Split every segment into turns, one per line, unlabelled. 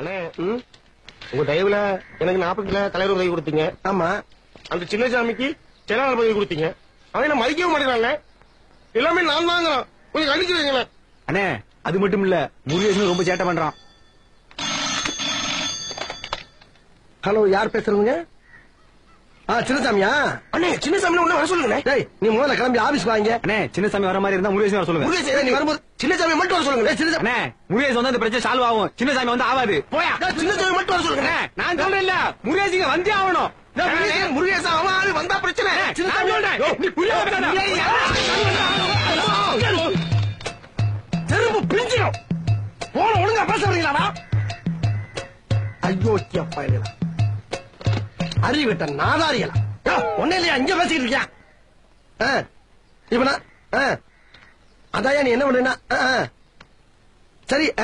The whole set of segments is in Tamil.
அண்ணே
ம்,
உங்க தயவுல எனக்கு நாற்பதுல தலைவர் உதவி கொடுத்தீங்க
ஆமா
அந்த சின்னசாமிக்கு செயலாளர் பதவி கொடுத்தீங்க அவன் என்ன மதிக்கவே மாட்டேங்கிறாங்க எல்லாமே நான் தாங்கிறான் கொஞ்சம் கணிச்சு வைங்களேன்
அண்ணே அது மட்டும் இல்ல முருகேசன் ரொம்ப சேட்டை பண்றான்
ஹலோ யார் பேசுறீங்க ஆ சின்னசாமியா
அண்ணே சின்னசாமி ஒண்ணு வர சொல்லுங்க
டேய் நீ முதல்ல கிளம்பி ஆபீஸ் வாங்க
அண்ணே சின்னசாமி வர மாதிரி இருந்தா முருகேசன் வர சொல்லுங்க
முருகேசன் நீ வரும்போது சின்னசாமி மட்டும் வர சொல்லுங்க சின்னசாமி
அண்ணே முருகேசன் வந்து இந்த பிரச்சனை சால்வ் ஆகும் சின்னசாமி வந்து ஆகாது போயா
சின்னசாமி மட்டும் வர சொல்லுங்க
அண்ணே நான் சொல்றேன் இல்ல முருகேசிங்க வந்தே ஆகணும்
முருகேசன் முருகேசன் அவன் ஆளு வந்தா பிரச்சனை
நான் சொல்றேன். நீ புரியாம பேசாத.
செருப்பு பிஞ்சிடும் போன ஒழுங்கா பேச வரீங்களாடா ஐயோக்கிய பயணிகளா அறிவிட்ட நாதாரிகளா யோ, ஒண்ணு இல்லையா இங்க பேசிக்கிட்டு இருக்கியா ஆ, இப்ப நான் ஆ, அதாயா நீ என்ன பண்ணுனா சரி ஆ?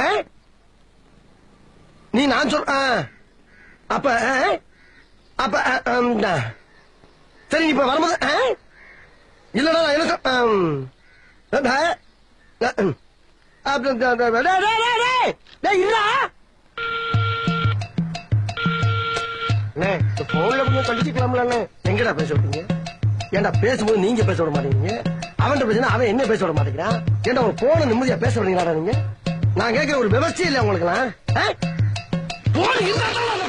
நீ நான் சொல் ஆ, அப்ப ஆ, அப்ப ஆ, ஆம், ஆ. சரி நீ இப்ப வரும்போது ஆ? இல்லடா நான் என்ன சொல்- ஆம். ஆ, ஆ, ம். அப்ப- டேய், டேய், டேய், டேய், டேய், டேய், இல்லடா.
அண்ணே இந்த போன்ல கொஞ்சம் கண்டிச்சுக்கலாம்ல அண்ணே
எங்கடா பேச விட்டீங்க ஏன்டா பேசும்போது நீங்க பேச விட மாட்டேங்கிறீங்க அவன்கிட்ட பேசினா அவன் என்ன பேச விட மாட்டேங்கிறான் ஏன்டா ஒரு போன நிம்மதியா பேச விடுறீங்களா நீங்க நான் கேட்கிற ஒரு விவசாயம் இல்ல உங்களுக்கு போன் இருந்தா தான்